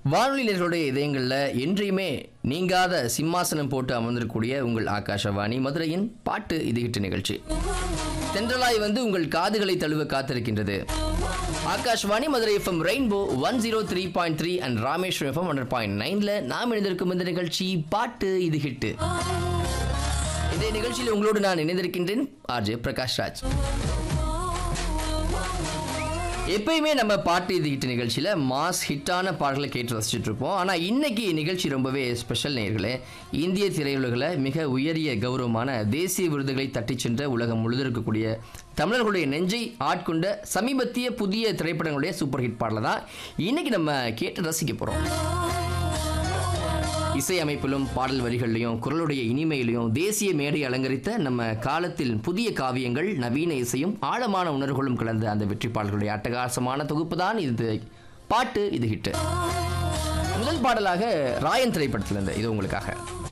வானொலி நேர்களுடைய இதயங்களில் என்றையுமே நீங்காத சிம்மாசனம் போட்டு அமர்ந்திருக்கக்கூடிய உங்கள் ஆகாஷவாணி மதுரையின் பாட்டு இது ஹிட் நிகழ்ச்சி தென்றலாய் வந்து உங்கள் காதுகளை தழுவ காத்திருக்கின்றது Akashvani Madurai FM rainbow one zero three point three and Rameswaram FM hundred point நைன்ல நாம் இணைந்திருக்கும் இந்த நிகழ்ச்சி பாட்டு இது ஹிட் இந்த நிகழ்ச்சியில் உங்களோடு நான் இணைந்திருக்கின்றேன் ஆர்ஜே பிரகாஷ் ராஜ் எப்பயுமே நம்ம பாட்டு இது ஹிட் நிகழ்ச்சியில் மாஸ் ஹிட்டான பாடல்களை கேட்டு ரசிச்சுட்டு இருப்போம் ஆனால் இன்னைக்கு நிகழ்ச்சி ரொம்பவே ஸ்பெஷல் நேர்களே இந்திய திரையுலகில் மிக உயரிய கௌரவமான தேசிய விருதுகளை தட்டிச் சென்ற உலகம் முழுதும் இருக்கக்கூடிய தமிழர்களுடைய நெஞ்சை ஆட்கொண்ட சமீபத்திய புதிய திரைப்படங்களுடைய சூப்பர் ஹிட் பாடலை தான் இன்னைக்கு நம்ம கேட்டு ரசிக்க போகிறோம் இசை அமைப்பிலும் பாடல் வரிகள்லையும் குரலுடைய இனிமையிலையும் தேசிய மேடை அலங்கரித்த நம்ம காலத்தில் புதிய காவியங்கள் நவீன இசையும் ஆழமான உணர்வுகளும் கலந்த அந்த வெற்றி பாடல்களுடைய அட்டகாசமான தொகுப்பு தான் இது பாட்டு இது ஹிட்டு முதல் பாடலாக ராயன் திரைப்படத்திலிருந்து இது உங்களுக்காக